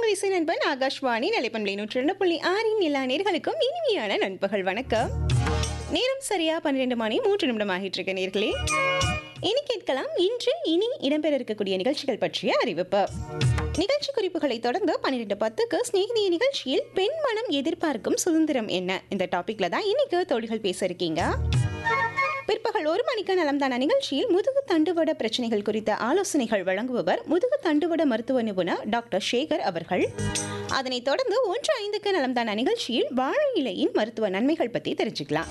வயசு நண்பன் ஆகாஷ்வாணி நிலைப்பண்பலை நூற்றி ரெண்டு புள்ளி ஆறின் எல்லா நேர்களுக்கும் இனிமையான நண்பகல் வணக்கம் நேரம் சரியா பன்னிரெண்டு மணி மூன்று நிமிடம் ஆகிட்டு இருக்க நேர்களே இனி கேட்கலாம் இன்று இனி இடம்பெற இருக்கக்கூடிய நிகழ்ச்சிகள் பற்றிய அறிவிப்பு நிகழ்ச்சி குறிப்புகளை தொடர்ந்து பன்னிரெண்டு பத்துக்கு ஸ்நேகிதிய நிகழ்ச்சியில் பெண் மனம் எதிர்பார்க்கும் சுதந்திரம் என்ன இந்த டாபிக்ல தான் இன்னைக்கு தோழிகள் பேச இருக்கீங்க பிற்பகல் ஒரு மணிக்கு நலம்தான நிகழ்ச்சியில் முதுகு தண்டுவட பிரச்சனைகள் குறித்த ஆலோசனைகள் வழங்குபவர் முதுகு தண்டுவட மருத்துவ நிபுணர் டாக்டர் சேகர் அவர்கள் அதனைத் தொடர்ந்து ஒன்று ஐந்துக்கு நலம்தான நிகழ்ச்சியில் வாழை இலையின் மருத்துவ நன்மைகள் பற்றி தெரிஞ்சுக்கலாம்